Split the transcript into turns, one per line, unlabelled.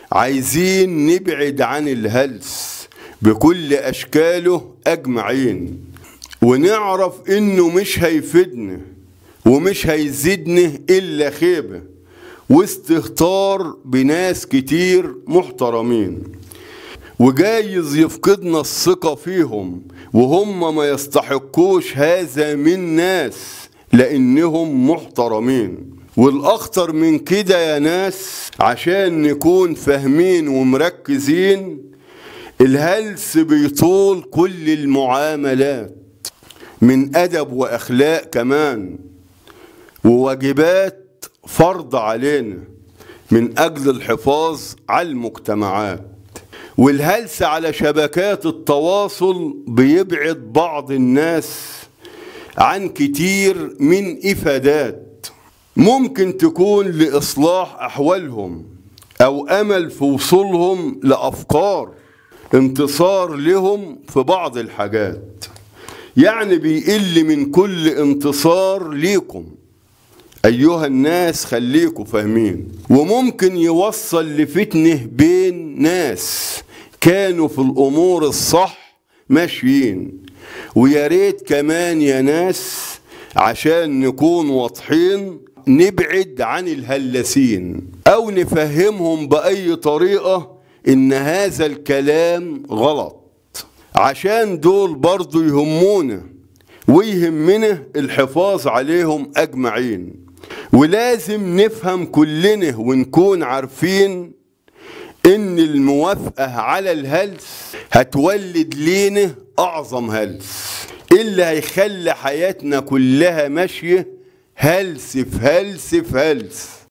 عايزين نبعد عن الهلس بكل أشكاله أجمعين ونعرف إنه مش هيفيدنا ومش هيزيدنا إلا خيبة واستهتار بناس كتير محترمين وجايز يفقدنا الثقة فيهم وهم ما يستحقوش هذا من ناس لأنهم محترمين والأخطر من كده يا ناس عشان نكون فاهمين ومركزين الهلس بيطول كل المعاملات من أدب وأخلاق كمان وواجبات فرض علينا من أجل الحفاظ على المجتمعات والهلس على شبكات التواصل بيبعد بعض الناس عن كتير من إفادات ممكن تكون لإصلاح أحوالهم أو أمل في وصولهم لأفكار انتصار لهم في بعض الحاجات يعني بيقل من كل انتصار ليكم أيها الناس خليكم فاهمين وممكن يوصل لفتنة بين ناس كانوا في الأمور الصح ماشيين ويا ريت كمان يا ناس عشان نكون واضحين نبعد عن الهلسين أو نفهمهم بأي طريقة إن هذا الكلام غلط عشان دول برضو يهمونا ويهمنا الحفاظ عليهم أجمعين ولازم نفهم كلنا ونكون عارفين ان الموافقة على الهلس هتولد لينا اعظم هلس اللي هيخلي حياتنا كلها ماشية هلس في هلس في هلس